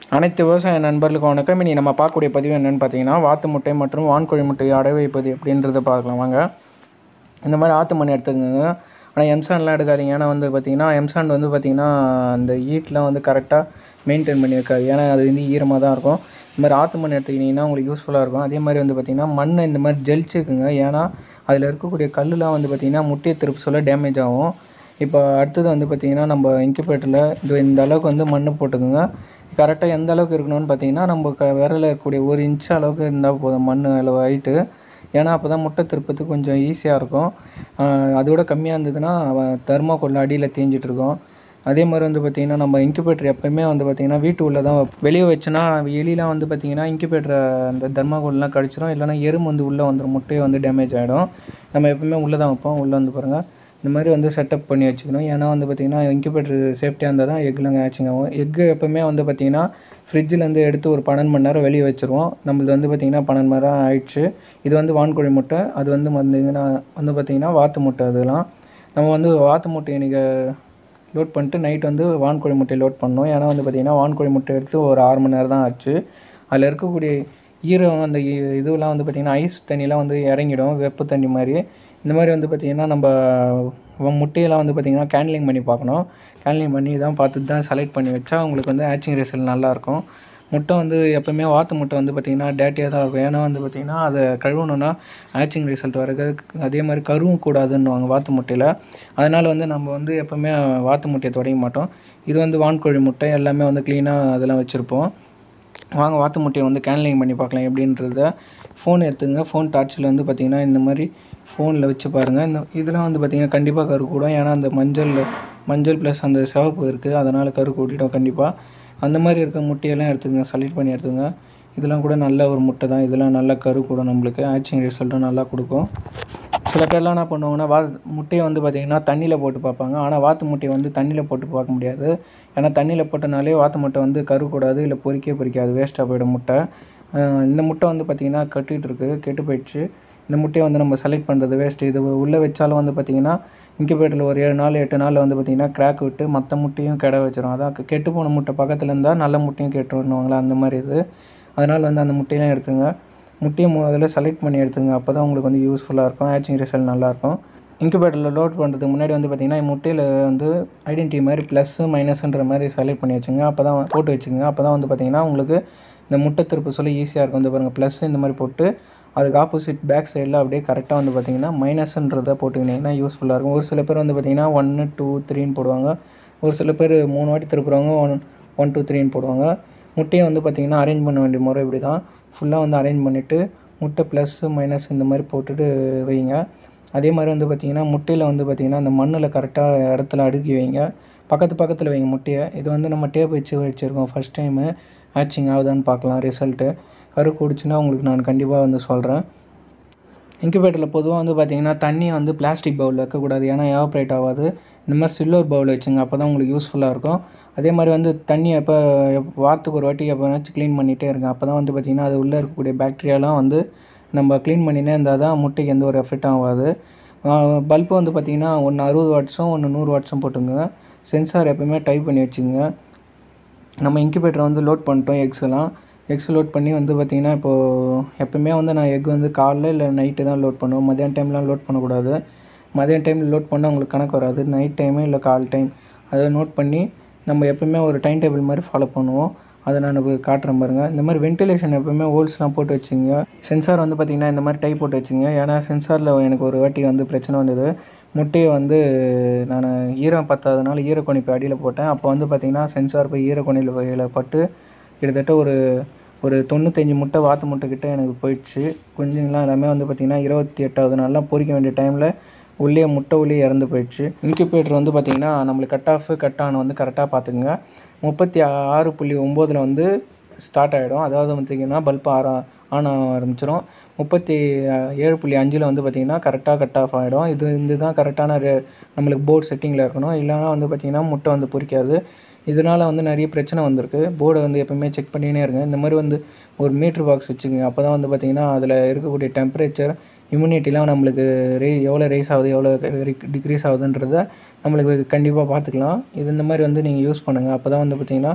அனைத்து விவசாய நண்பர்களுக்கும் வணக்கம் இனி நம்ம பார்க்கக்கூடிய பதிவு என்னென்னு பார்த்தீங்கன்னா வாத்து முட்டை மற்றும் வான்கோழி முட்டையை அடை வைப்பது எப்படின்றத பார்க்கலாம் வாங்க இந்த மாதிரி ஆற்று மணி எடுத்துக்கோங்க ஆனால் எம்சான்லாம் எடுக்காதீங்க ஏன்னா வந்து பார்த்தீங்கன்னா எம்சான் வந்து பார்த்தீங்கன்னா அந்த ஈட்லாம் வந்து கரெக்டாக மெயின்டைன் பண்ணி வைக்காது ஏன்னா அது வந்து ஈரமாக தான் இருக்கும் இந்த மாதிரி ஆற்று மண் எடுத்துக்கிட்டிங்கன்னா உங்களுக்கு யூஸ்ஃபுல்லாக இருக்கும் அதே மாதிரி வந்து பார்த்திங்கன்னா மண்ணை இந்த மாதிரி ஜெலிச்சுக்குங்க ஏன்னா அதில் இருக்கக்கூடிய கல்லுலாம் வந்து பார்த்திங்கன்னா முட்டையை திருப்ப சொல்ல டேமேஜ் ஆகும் இப்போ அடுத்தது வந்து பார்த்திங்கன்னா நம்ம இன்குபேட்டரில் இது இந்த அளவுக்கு வந்து மண் போட்டுக்கோங்க கரெக்டாக எந்த அளவுக்கு இருக்கணும்னு பார்த்தீங்கன்னா நம்ம க விரலில் இருக்கக்கூடிய ஒரு இன்ச் அளவுக்கு இருந்தால் போதும் மண் அளவு ஹைட்டு ஏன்னா அப்போ தான் முட்டை திருப்பத்துக்கு கொஞ்சம் ஈஸியாக இருக்கும் ஆஹ் அதோட கம்மியாக இருந்ததுன்னா தர்மாக்கோல் அடியில் தேஞ்சிட்டு இருக்கும் அதே மாதிரி வந்து பார்த்திங்கன்னா நம்ம இன்குபேட்டர் எப்போயுமே வந்து பார்த்திங்கன்னா வீட்டு உள்ளே தான் வைப்போம். வெளியே வச்சோன்னா எலிலாம் வந்து பார்த்திங்கன்னா இன்குபேட்டரை அந்த தர்மாக்கோல்லாம் கடிச்சிடும் இல்லைன்னா எறும்பு வந்து உள்ளே வந்துடும் முட்டையை வந்து டேமேஜ் ஆகிடும் நம்ம எப்பவுமே உள்ளே தான் வைப்போம் உள்ளே வந்து பாருங்கள் இந்த மாதிரி வந்து செட்டப் பண்ணி வச்சுக்கணும் ஏன்னா வந்து பார்த்திங்கன்னா இன்குபேட்டர் சேஃப்டியாக இருந்தால் தான் எக்லாம் ஹேச்சிங் ஆகும் எக்கு எப்போவுமே வந்து பார்த்திங்கன்னா ஃப்ரிட்ஜிலேருந்து எடுத்து ஒரு பன்னெண்டு மணி நேரம் வெளியே வச்சுருவோம் நம்மளது வந்து பார்த்திங்கன்னா பன்னெண்டு மணி நேரம் ஆயிடுச்சு இது வந்து வான்கோழி முட்டை அது வந்து பார்த்தீங்கன்னா வந்து பார்த்திங்கன்னா வாத்து முட்டை அதெல்லாம் நம்ம வந்து வாத்து முட்டையை இன்றைக்கி லோட் பண்ணிட்டு நைட் வந்து வான்கோழி முட்டையை லோட் பண்ணோம் ஏன்னா வந்து பார்த்திங்கன்னா வான்கோழி முட்டை எடுத்து ஒரு ஆறு மணி நேரம் தான் ஆச்சு அதில் இருக்கக்கூடிய ஈரம் அந்த இ- இதுவெல்லாம் வந்து பார்த்திங்கன்னா ஐஸ் தண்ணிலாம் வந்து இறங்கிடும் வெப்ப தண்ணி மாதிரி இந்த மாதிரி வந்து பார்த்திங்கன்னா நம்ம வ- முட்டையெல்லாம் வந்து பார்த்திங்கன்னா கேன்லிங் பண்ணி பார்க்கணும் கேன்லிங் பண்ணி தான் பார்த்துட்டு தான் செலக்ட் பண்ணி வச்சா உங்களுக்கு வந்து ஹேச்சிங் ரிசல்ட் நல்லாயிருக்கும் முட்டை வந்து எப்போவுமே வாத்து முட்டை வந்து பார்த்திங்கன்னா டேட்டியாக தான் இருக்கும் ஏன்னா வந்து பார்த்திங்கன்னா அதை கழுவணுன்னா ஹேச்சிங் ரிசல்ட் வரது அதே மாதிரி கருவும் கூடாதுன்னுவாங்க வாத்து முட்டையில் அதனால் வந்து நம்ம வந்து எப்போவுமே வாத்து முட்டையை தொடங்க மாட்டோம் இது வந்து வான்கோழி முட்டை எல்லாமே வந்து க்ளீனாக அதெல்லாம் வச்சுருப்போம் வாங்க வாத்து முட்டையை வந்து கேன்லிங் பண்ணி பார்க்கலாம் எப்படின்றத ஃபோன் எடுத்துங்க ஃபோன் டார்ச்சில் வந்து பார்த்திங்கன்னா இந்த மாதிரி ஃபோனில் வச்சு பாருங்கள் இந்த இதெல்லாம் வந்து பார்த்திங்கன்னா கண்டிப்பாக கரு கூடும் ஏன்னா அந்த மஞ்சள் மஞ்சள் ப்ளஸ் அந்த சிவப்பு இருக்குது அதனால் கரு கூட்டிடும் கண்டிப்பாக அந்த மாதிரி இருக்க முட்டையெல்லாம் எடுத்துங்க செலக்ட் பண்ணி எடுத்துங்க இதெல்லாம் கூட நல்ல ஒரு முட்டை தான் இதெல்லாம் நல்ல கரு கூடும் நம்மளுக்கு ஆச்சிங் ரிசல்ட்டும் நல்லா கொடுக்கும் சில பேர்லாம் என்ன பண்ணுவாங்கன்னா வா முட்டையை வந்து பார்த்திங்கன்னா தண்ணியில் போட்டு பார்ப்பாங்க ஆனால் வாத்து முட்டையை வந்து தண்ணியில் போட்டு பார்க்க முடியாது ஏன்னா தண்ணியில் போட்டனாலே வாத்து முட்டை வந்து கருக்கூடாது இல்லை பொறிக்கவே பொறிக்காது வேஸ்ட்டாக போயிடும் முட்டை அஹ் இந்த முட்டை வந்து பார்த்திங்கன்னா கட்டிகிட்டு இருக்கு கெட்டு போயிடுச்சு இந்த முட்டையை வந்து நம்ம செலக்ட் பண்ணுறது வேஸ்ட் இது உள்ளே வச்சாலும் வந்து பார்த்திங்கன்னா இன்குபேட்டரில் ஒரு ஏழு நாள் எட்டு நாளில் வந்து பார்த்திங்கன்னா கிராக் விட்டு மற்ற முட்டையும் கெட வச்சிரும் அதான் கெட்டு போன முட்டை பக்கத்தில் இருந்தால் நல்ல முட்டையும் கெட்டுருவாங்களா அந்த மாதிரி இது அதனால் வந்து அந்த முட்டையெல்லாம் எடுத்துங்க முட்டையை முதல்ல செலக்ட் பண்ணி எடுத்துங்க அப்போ தான் உங்களுக்கு வந்து யூஸ்ஃபுல்லாக இருக்கும் ஹேச்சிங் ரிசல்ட் நல்லாயிருக்கும் இன்குபேட்டரில் லோட் பண்ணுறதுக்கு முன்னாடி வந்து பார்த்திங்கன்னா முட்டையில் வந்து ஐடென்டி மாதிரி ப்ளஸ்ஸு மைனஸ்ன்ற மாதிரி செலக்ட் பண்ணி வச்சுங்க அப்போ தான் போட்டு வச்சுங்க அப்போ தான் வந்து பார்த்திங்கன்னா உங்களுக்கு இந்த முட்டை திருப்ப சொல்லி ஈஸியாக இருக்கும் வந்து பாருங்கள் ப்ளஸ் இந்த மாதிரி போட்டு அதுக்கு ஆப்போசிட் பேக் சைடில் அப்படியே கரெக்டாக வந்து பார்த்திங்கன்னா மைனஸ்ன்றதை போட்டுக்கிட்டிங்கன்னா யூஸ்ஃபுல்லாக இருக்கும் ஒரு சில பேர் வந்து பார்த்திங்கன்னா ஒன்று டூ த்ரீன்னு போடுவாங்க ஒரு சில பேர் மூணு வாட்டி திருப்புறவங்க ஒன் ஒன் டூ த்ரீன்னு போடுவாங்க முட்டையை வந்து பார்த்திங்கன்னா அரேஞ்ச் பண்ண வேண்டிய முறை இப்படி தான் ஃபுல்லாக வந்து அரேஞ்ச் பண்ணிவிட்டு முட்டை ப்ளஸ்ஸு மைனஸ் இந்த மாதிரி போட்டுட்டு வைங்க அதே மாதிரி வந்து பார்த்திங்கன்னா முட்டையில் வந்து பார்த்திங்கன்னா அந்த மண்ணில் கரெக்டாக இடத்துல அடுக்கி வைங்க பக்கத்து பக்கத்தில் வைங்க முட்டையை இது வந்து நம்ம டேப் வச்சு வச்சுருக்கோம் ஃபஸ்ட் டைமு ஹேச்சிங் ஆகுதான்னு பார்க்கலாம் ரிசல்ட்டு கரு கூடிச்சுன்னா உங்களுக்கு நான் கண்டிப்பாக வந்து சொல்கிறேன் இன்குபேட்டரில் பொதுவாக வந்து பார்த்தீங்கன்னா தண்ணி வந்து பிளாஸ்டிக் பவுலில் வைக்கக்கூடாது ஏன்னா எவாப்ரேட் ஆகாது இந்த மாதிரி சில்வர் பவுல் வச்சுங்க அப்போ தான் உங்களுக்கு யூஸ்ஃபுல்லாக இருக்கும் அதே மாதிரி வந்து தண்ணி எப்போ எப்ப- வாரத்துக்கு ஒரு வாட்டி எப்போனாச்சும் க்ளீன் பண்ணிகிட்டே இருங்க அப்போ தான் வந்து பார்த்திங்கன்னா அது உள்ளே இருக்கக்கூடிய பாக்டீரியாலாம் வந்து நம்ம க்ளீன் பண்ணினே இருந்தால் தான் முட்டைக்கு எந்த ஒரு எஃபெக்டும் ஆகாது பல்பு வந்து பார்த்திங்கன்னா ஒன்று அறுபது வாட்ஸும் ஒன்று நூறு வாட்ஸும் போட்டுங்க சென்சார் எப்போயுமே டைப் பண்ணி வச்சுங்க நம்ம இன்குபேட்டர் வந்து லோட் பண்ணிட்டோம் எக்ஸ் எல்லாம் எக்ஸ் லோட் பண்ணி வந்து பார்த்திங்கன்னா இப்போது எப்பவுமே வந்து நான் எக் வந்து காலைல இல்லை நைட்டு தான் லோட் பண்ணுவேன் மதியான டைம்லாம் லோட் பண்ணக்கூடாது மதியான டைமில் லோட் பண்ணால் உங்களுக்கு கணக்கு வராது நைட் டைமு இல்லை கால் டைம் அதை நோட் பண்ணி நம்ம எப்பவுமே ஒரு டைம் டேபிள் மாதிரி ஃபாலோ பண்ணுவோம் அதை நான் உங்களுக்கு காட்டுறேன் பாருங்கள் இந்த மாதிரி வென்டிலேஷன் எப்பவுமே ஹோல்ஸ்லாம் போட்டு வச்சுங்க சென்சார் வந்து பார்த்திங்கன்னா இந்த மாதிரி டைப் போட்டு வச்சுங்க ஏன்னா சென்சாரில் எனக்கு ஒரு வாட்டி வந்து பிரச்சனை வந்தது முட்டையை வந்து நான் ஈரம் பத்தாதனால ஈரக்கொணிப்பு அடியில் போட்டேன் அப்போ வந்து பார்த்திங்கன்னா சென்சார் போய் ஈரக்கொணியில் பட்டு கிட்டத்தட்ட ஒரு ஒரு தொண்ணூத்தஞ்சு முட்டை வாத்து முட்டை கிட்ட எனக்கு போயிடுச்சு குஞ்சுங்களாம் எல்லாமே வந்து பார்த்திங்கன்னா இருபத்தி எட்டாவது நாள்லாம் பொரிக்க வேண்டிய டைமில் உள்ளே முட்டை உள்ளே இறந்து போயிடுச்சு இன்குபேட்டர் வந்து பார்த்திங்கன்னா நம்மளுக்கு கட் ஆஃப் கட் ஆன் வந்து கரெக்டாக பார்த்துக்குங்க முப்பத்தி ஆறு புள்ளி ஒம்போதில் வந்து ஸ்டார்ட் ஆகிடும் அதாவது பார்த்திங்கன்னா பல்ப் ஆற ஆன் ஆக ஆரம்பிச்சிடும் முப்பத்தி ஏழு புள்ளி அஞ்சில் வந்து பார்த்திங்கன்னா கரெக்டாக கட் ஆஃப் ஆகிடும் இது இது தான் கரெக்டான ரெ- நம்மளுக்கு போர்டு செட்டிங்கில் இருக்கணும் இல்லைன்னா வந்து பார்த்திங்கன்னா முட்டை வந்து பொரிக்காது இதனால் வந்து நிறைய பிரச்சனை வந்திருக்கு போர்டை வந்து எப்பவுமே செக் பண்ணினே இருங்க இந்த மாதிரி வந்து ஒரு மீட்ரு பாக்ஸ் வச்சுக்கோங்க அப்போ தான் வந்து பார்த்திங்கன்னா அதில் இருக்கக்கூடிய டெம்பரேச்சர் இம்யூனிட்டிலாம் நம்மளுக்கு ரே எவ்வளோ ரைஸ் ஆகுது எவ்வளோ டிக்ரீஸ் ஆகுதுன்றத நம்மளுக்கு கண்டிப்பாக பார்த்துக்கலாம் இது இந்த மாதிரி வந்து நீங்கள் யூஸ் பண்ணுங்கள் அப்போ தான் வந்து பார்த்திங்கன்னா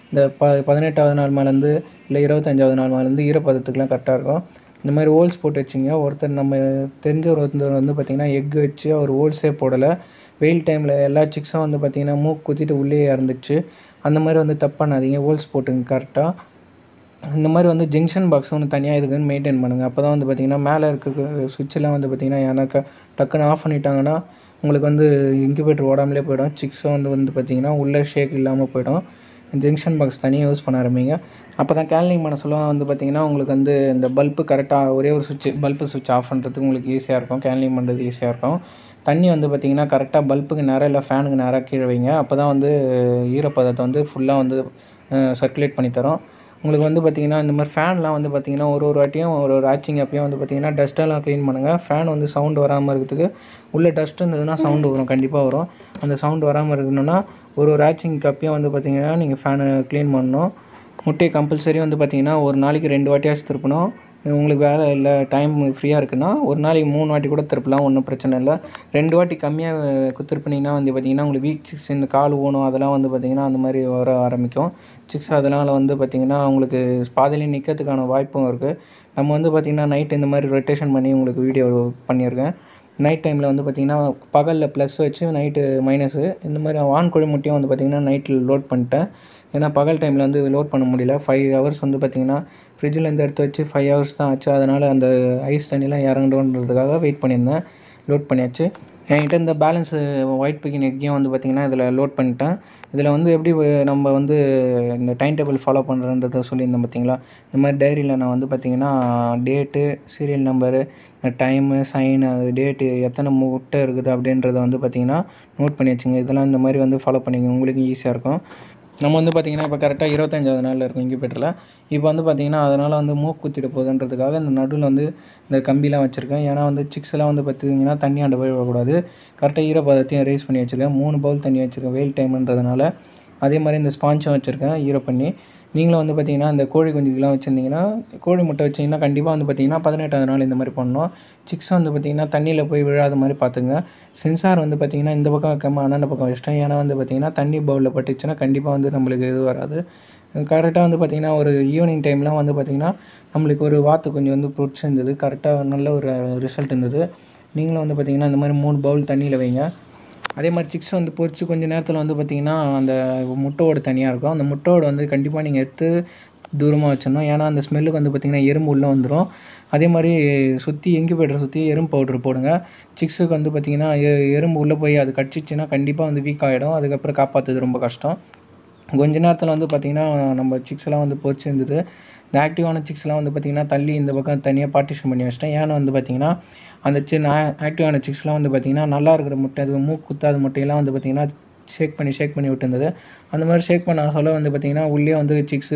இந்த ப பதினெட்டாவது நாள் மேலேருந்து இல்லை இருபத்தஞ்சாவது நாள் மேலேருந்து ஈரப்பதத்துக்குலாம் கரெக்டாக இருக்கும் இந்த மாதிரி ஹோல்ஸ் போட்டு வச்சுங்க ஒருத்தர் நம்ம தெரிஞ்ச ஒருத்தர் வந்து பார்த்திங்கன்னா எக் வச்சு அவர் ஹோல்ஸே போடலை வெயில் டைமில் எல்லா சிக்ஸும் வந்து பார்த்திங்கன்னா மூக்கு குத்திட்டு உள்ளே இறந்துச்சு அந்த மாதிரி வந்து தப்பு பண்ணாதீங்க ஹோல்ஸ் போட்டுங்க கரெக்டாக இந்த மாதிரி வந்து ஜங்ஷன் பாக்ஸ் ஒன்று தனியாக இதுக்குன்னு மெயின்டைன் பண்ணுங்கள் அப்போ தான் வந்து பார்த்திங்கன்னா மேலே இருக்க சுவிட்செல்லாம் வந்து பார்த்திங்கன்னா எனக்கு டக்குன்னு ஆஃப் பண்ணிட்டாங்கன்னா உங்களுக்கு வந்து இன்குபேட்டர் ஓடாமலே போயிடும் சிக்ஸும் வந்து வந்து பார்த்திங்கன்னா உள்ளே ஷேக் இல்லாமல் போயிடும் ஜங்ஷன் பாக்ஸ் தனியாக யூஸ் பண்ண ஆரம்பிங்க அப்போ தான் கேல்னிங் பண்ண சொல்ல வந்து பார்த்திங்கன்னா உங்களுக்கு வந்து இந்த பல்பு கரெக்டாக ஒரே ஒரு சுவிட்ச் பல்பு சுவிட்ச் ஆஃப் பண்ணுறதுக்கு உங்களுக்கு ஈஸியாக இருக்கும் கேல்னிங் பண்ணுறது ஈஸியாக இருக்கும் தண்ணி வந்து பார்த்திங்கன்னா கரெக்டாக பல்புக்கு நேராக இல்லை ஃபேனுக்கு நேராக கீழே வைங்க அப்போ தான் வந்து ஈரப்பதத்தை வந்து ஃபுல்லாக வந்து சர்க்குலேட் பண்ணி தரும் உங்களுக்கு வந்து பார்த்திங்கன்னா இந்த மாதிரி ஃபேன்லாம் வந்து பார்த்திங்கன்னா ஒரு ஒரு வாட்டியும் ஒரு ஒரு ஆச்சிங் அப்பயும் வந்து பார்த்திங்கன்னா டஸ்ட்டெல்லாம் க்ளீன் பண்ணுங்கள் ஃபேன் வந்து சவுண்டு வராமல் இருக்கிறதுக்கு உள்ளே டஸ்ட் இருந்ததுன்னா சவுண்டு வரும் கண்டிப்பாக வரும் அந்த சவுண்டு வராமல் இருக்கணும்னா ஒரு ஒரு ஆச்சிங் அப்பயும் வந்து பார்த்திங்கன்னா நீங்கள் ஃபேனை க்ளீன் பண்ணணும் முட்டையை கம்பல்சரி வந்து பார்த்திங்கன்னா ஒரு நாளைக்கு ரெண்டு வாட்டியாச்சும் திருப்பணும் உங்களுக்கு வேலை இல்லை டைம் ஃப்ரீயாக இருக்குன்னா ஒரு நாளைக்கு மூணு வாட்டி கூட திருப்பலாம் ஒன்றும் பிரச்சனை இல்லை ரெண்டு வாட்டி கம்மியாக திருப்பினீங்கன்னா வந்து பார்த்திங்கன்னா உங்களுக்கு வீக் சிக்ஸ் இந்த கால் ஊனம் அதெல்லாம் வந்து பார்த்திங்கன்னா அந்த மாதிரி வர ஆரம்பிக்கும் சிக்ஸ் அதனால் வந்து பார்த்திங்கன்னா உங்களுக்கு பாதிலையும் நிற்கிறதுக்கான வாய்ப்பும் இருக்குது நம்ம வந்து பார்த்திங்கன்னா நைட் இந்த மாதிரி ரொட்டேஷன் பண்ணி உங்களுக்கு வீடியோ பண்ணியிருக்கேன் நைட் டைமில் வந்து பார்த்திங்கன்னா பகலில் ப்ளஸ் வச்சு நைட்டு மைனஸு இந்த மாதிரி வான்கோழி முட்டையும் வந்து பார்த்திங்கன்னா நைட்டில் லோட் பண்ணிட்டேன் ஏன்னா பகல் டைமில் வந்து லோட் பண்ண முடியல ஃபைவ் ஹவர்ஸ் வந்து பார்த்திங்கன்னா ஃப்ரிட்ஜில் எடுத்து வச்சு ஃபைவ் ஹவர்ஸ் தான் ஆச்சு அதனால் அந்த ஐஸ் தண்ணிலாம் இறங்கணுன்றதுக்காக வெயிட் பண்ணியிருந்தேன் லோட் பண்ணியாச்சு என்கிட்ட இந்த பேலன்ஸு ஒயிட் பிக்கின் எக்கையும் வந்து பார்த்திங்கன்னா இதில் லோட் பண்ணிட்டேன் இதில் வந்து எப்படி வ- நம்ம வந்து இந்த டைம் டேபிள் ஃபாலோ பண்ணுறன்றத சொல்லியிருந்தேன் பார்த்தீங்களா இந்த மாதிரி டைரியில் நான் வந்து பார்த்திங்கன்னா date serial number time sign அது டேட்டு எத்தனை முட்டை இருக்குது அப்படின்றத வந்து பார்த்திங்கன்னா நோட் பண்ணி வச்சுங்க இதெல்லாம் இந்த மாதிரி வந்து ஃபாலோ பண்ணிங்க உங்களுக்கு ஈஸியாக இருக்கும் நம்ம வந்து பார்த்திங்கன்னா இப்போ கரெக்டாக இருபத்தஞ்சாவது நாளில் இருக்கும் இன்குபேட்டரில் இப்போ வந்து பார்த்திங்கன்னா அதனால் வந்து மூக்கு குத்திட போகுதுன்றதுக்காக இந்த நடுவில் வந்து இந்த கம்பிலாம் வச்சுருக்கேன் ஏன்னா வந்து சிக்ஸ் எல்லாம் வந்து பார்த்திங்கன்னா தண்ணி ஆண்ட போய் விடக்கூடாது கரெக்டாக ஈரப்பதத்தையும் ரேஸ் பண்ணி வச்சுருக்கேன் மூணு பவுல் தண்ணி வச்சுருக்கேன் வெயில் டைம்ன்றதுனால அதே மாதிரி இந்த ஸ்பாஞ்சும் வச்சுருக்கேன் ஈர பண்ணி நீங்களும் வந்து பார்த்திங்கன்னா இந்த கோழி குஞ்சுக்கெலாம் வச்சுருந்தீங்கன்னா கோழி முட்டை வச்சிங்கன்னா கண்டிப்பாக வந்து பார்த்திங்கன்னா பதினெட்டாவது நாள் இந்த மாதிரி பண்ணணும் சிக்ஸ் வந்து பார்த்திங்கன்னா தண்ணியில் போய் விழாத மாதிரி பார்த்துங்க சென்சார் வந்து பார்த்திங்கன்னா இந்த பக்கம் வைக்காம அண்ணாண்ட பக்கம் வச்சிட்டேன் ஏன்னா வந்து பார்த்திங்கன்னா தண்ணி பவுலில் பட்டுச்சுன்னா கண்டிப்பாக வந்து நம்மளுக்கு இது வராது கரெக்டாக வந்து பார்த்திங்கன்னா ஒரு ஈவினிங் டைம்லாம் வந்து பார்த்திங்கன்னா நம்மளுக்கு ஒரு வாத்து கொஞ்சம் வந்து பிடிச்சிருந்தது கரெக்டாக நல்ல ஒரு ரிசல்ட் இருந்தது நீங்களும் வந்து பார்த்திங்கன்னா இந்த மாதிரி மூணு பவுல் தண்ணியில் வைங்க அதே மாதிரி சிக்ஸ் வந்து பொரிச்சு கொஞ்ச நேரத்தில் வந்து பார்த்திங்கன்னா அந்த முட்டையோடு தனியாக இருக்கும் அந்த முட்டையோடு வந்து கண்டிப்பாக நீங்கள் எடுத்து தூரமாக வச்சிடணும் ஏன்னா அந்த ஸ்மெல்லுக்கு வந்து பார்த்திங்கன்னா எறும்பு உள்ளே வந்துடும் அதே மாதிரி சுற்றி இன்குபேட்டரை சுற்றி எறும்பு பவுடர் போடுங்க சிக்ஸுக்கு வந்து பார்த்திங்கன்னா எ- எறும்பு உள்ளே போய் அது கடிச்சிச்சின்னா கண்டிப்பாக வந்து வீக் ஆகிடும் அதுக்கப்புறம் காப்பாற்றுறது ரொம்ப கஷ்டம் கொஞ்ச நேரத்தில் வந்து பார்த்திங்கன்னா நம்ம சிக்ஸ்லாம் வந்து பொரிச்சிருந்தது இந்த ஆக்டிவான சிக்ஸ்லாம் வந்து பார்த்திங்கன்னா தள்ளி இந்த பக்கம் தனியாக பார்ட்டிஷன் பண்ணி வச்சிட்டேன் ஏன்னா வந்து பார்த்திங்கன்னா அந்த சின்ன ஆக்டிவான சிக்ஸ்லாம் வந்து பார்த்திங்கன்னா நல்லா இருக்கிற முட்டை அது மூக்கு குத்தாத முட்டையெல்லாம் வந்து பார்த்திங்கன்னா ஷேக் பண்ணி ஷேக் பண்ணி விட்டுருந்தது அந்த மாதிரி ஷேக் பண்ண சொல்ல வந்து பார்த்திங்கன்னா உள்ளே வந்து சிக்ஸு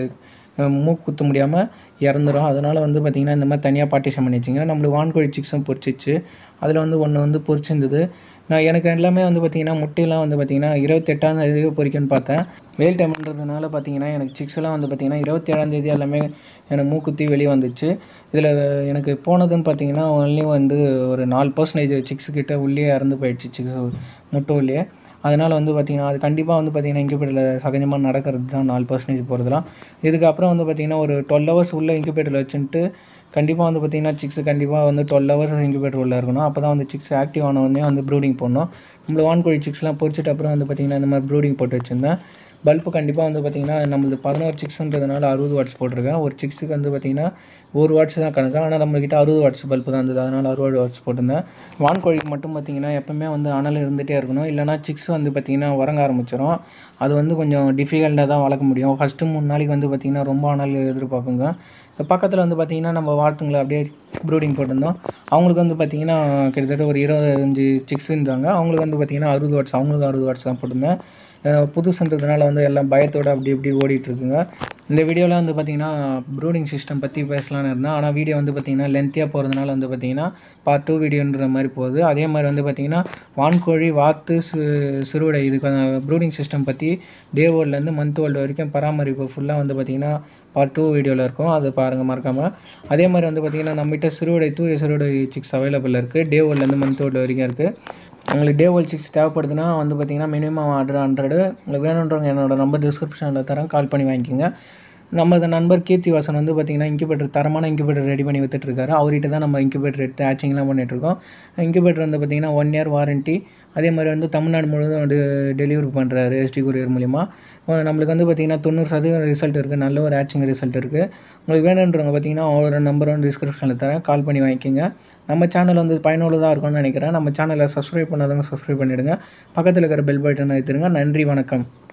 மூக்கு குத்த முடியாமல் இறந்துரும் அதனால் வந்து பார்த்திங்கன்னா இந்த மாதிரி தனியாக பார்ட்டிஷன் பண்ணி வச்சுங்க நம்மளுக்கு வான்கோழி சிக்ஸும் பொரிச்சிச்சு அதில் வந்து ஒன்று வந்து பொரிச்சிருந்தது நான் எனக்கு எல்லாமே வந்து பார்த்திங்கன்னா முட்டையெல்லாம் வந்து பார்த்திங்கன்னா இருபத்தெட்டாம் தேதி பொரிக்கணும்னு பார்த்தேன் வெயில் டைம்ன்றதுனால பார்த்திங்கன்னா எனக்கு சிக்ஸ்லாம் வந்து பார்த்திங்கன்னா இருபத்தேழாம் தேதி எல்லாமே எனக்கு மூக்குத்தி வெளியே வந்துச்சு இதில் எனக்கு போனதுன்னு பார்த்திங்கன்னா ஒன்லி வந்து ஒரு நாலு பர்சன்டேஜ் சிக்ஸ் கிட்ட உள்ளே இறந்து போயிடுச்சு சிக்ஸ் முட்டை உள்ளே அதனால் வந்து பார்த்திங்கன்னா அது கண்டிப்பாக வந்து பார்த்திங்கன்னா இன்குபேட்டரில் சகஜமாக நடக்கிறது தான் நாலு பர்சன்டேஜ் போகிறதுலாம் இதுக்கப்புறம் வந்து பார்த்திங்கன்னா ஒரு டுவெல் ஹவர்ஸ் உள்ள இன்குபேட்டரில் வச்சுட்டு கண்டிப்பாக வந்து பார்த்திங்கன்னா சிக்ஸ் கண்டிப்பாக வந்து டுவெல் ஹவர்ஸ் இன்குபேட்டர் உள்ள இருக்கணும் அப்போ தான் வந்து சிக்ஸ் ஆக்டிவ் ஆன உடனே வந்து ப்ரூடிங் போடணும் நம்மள வான்கோழி சிக்ஸ்லாம் பொரிச்சிட்டு அப்புறம் வந்து பார்த்திங்கன்னா இந்த மாதிரி ப்ரூடிங் போட்டு வச்சுருந்தேன் பல்பு கண்டிப்பாக வந்து பார்த்திங்கன்னா நம்மளது பதினோரு சிக்ஸ்ன்றதுனால அறுபது வாட்ஸ் போட்டிருக்கேன் ஒரு சிக்ஸுக்கு வந்து பார்த்திங்கன்னா ஒரு வாட்ஸ் தான் கணக்கு ஆனால் நம்மக்கிட்ட அறுபது வாட்ஸ் பல்பு தான் இருந்தது அதனால் அறுபது வாட்ஸ் போட்டிருந்தேன் வான்கோழிக்கு மட்டும் பார்த்திங்கன்னா எப்பவுமே வந்து அனல் இருந்துகிட்டே இருக்கணும் இல்லைனா சிக்ஸ் வந்து பார்த்திங்கன்னா உறங்க ஆரம்பிச்சிடும் அது வந்து கொஞ்சம் டிஃபிகல்ட்டாக தான் வளர்க்க முடியும் ஃபஸ்ட்டு மூணு நாளைக்கு வந்து பார்த்திங்கன்னா ரொம்ப அனல் எதிர்பார்க்குங்க இப்போ பக்கத்தில் வந்து பார்த்திங்கன்னா நம்ம வார்த்துங்களை அப்படியே ப்ரூடிங் போட்டிருந்தோம் அவங்களுக்கு வந்து பார்த்திங்கன்னா கிட்டத்தட்ட ஒரு இருபத்தஞ்சு சிக்ஸ் இருந்தாங்க அவங்களுக்கு வந்து பார்த்திங்கன்னா அறுபது வாட்ஸ் அவங்களுக்கு அறுபது வாட்ஸ் தான் போட்டிருந்தேன் அஹ் புதுசுன்றதுனால வந்து எல்லாம் பயத்தோட அப்படி இப்படி ஓடிட்டு இருக்குங்க இந்த வீடியோவில் வந்து பார்த்திங்கன்னா ப்ரூடிங் சிஸ்டம் பற்றி பேசலாம்னு இருந்தேன் ஆனால் வீடியோ வந்து பார்த்திங்கன்னா லென்த்தியாக போகிறதுனால வந்து பார்த்திங்கன்னா பார்ட் டூ வீடியோன்ற மாதிரி போகுது அதே மாதிரி வந்து பார்த்திங்கன்னா வான்கோழி வாத்து சு சிறுவிடை இதுக்கான ப்ரூடிங் சிஸ்டம் பற்றி டே வேர்ல்ட்லேருந்து மந்த் வேர்ல்டு வரைக்கும் பராமரிப்பு ஃபுல்லாக வந்து பார்த்திங்கன்னா பார்ட் டூ வீடியோவில் இருக்கும் அது பாருங்கள் மறக்காமல் அதே மாதிரி வந்து பார்த்திங்கன்னா நம்மகிட்ட சிறுவிடை தூய சிறுவிடை சிக்ஸ் அவைலபிள் இருக்குது டே வேர்ல்ட்லேருந்து மந்த் வேர்ல்டு வரைக்கும் இருக்குது உங்களுக்கு டே ஓல் சிக்ஸ் தேவைப்படுதுன்னா வந்து பார்த்தீங்கன்னா மினிமம் ஆர்டர் ஹண்ட்ரடு உங்களுக்கு வேணுன்றவங்க என்னோட நம்பர் டிஸ்கிரிப்ஷனில் தரேன் கால் பண்ணி வாங்கிக்கோங்க நம்ம நண்பர் கீர்த்தி வாசன் வந்து பார்த்திங்கன்னா இன்குபேட்டர் தரமான இன்குபேட்டர் ரெடி பண்ணி வித்துட்ருக்காரு அவர்கிட்ட தான் நம்ம இன்குபேட்டர் எடுத்து ஆச்சிங்லாம் பண்ணிகிட்ருக்கோம் இன்குபேட்டர் வந்து பார்த்திங்கன்னா ஒன் இயர் வாரண்ட்டி அதே மாதிரி வந்து தமிழ்நாடு முழுவதும் வந்து டெலிவரி பண்ணுறாரு எஸ்டி கொரியர் மூலிமா அஹ் நம்மளுக்கு வந்து பார்த்திங்கன்னா தொண்ணூறு சதவீதம் ரிசல்ட் இருக்குது நல்ல ஒரு ஆச்சிங் ரிசல்ட் இருக்குது உங்களுக்கு வேணுன்றவங்க பார்த்திங்கன்னா அவரோட நம்பர் வந்து டிஸ்கிரிப்ஷனில் தரேன் கால் பண்ணி வாங்கிக்கோங்க நம்ம சேனல் வந்து பயனுள்ளதாக இருக்கும்னு நினைக்கிறேன் நம்ம சேனலை சப்ஸ்கிரைப் பண்ணாதவங்க சப்ஸ்கிரைப் பண்ணிவிடுங்க பக்கத்தில் இருக்கிற பெல் பட்டன் எடுத்துருங்க நன்றி வணக்கம்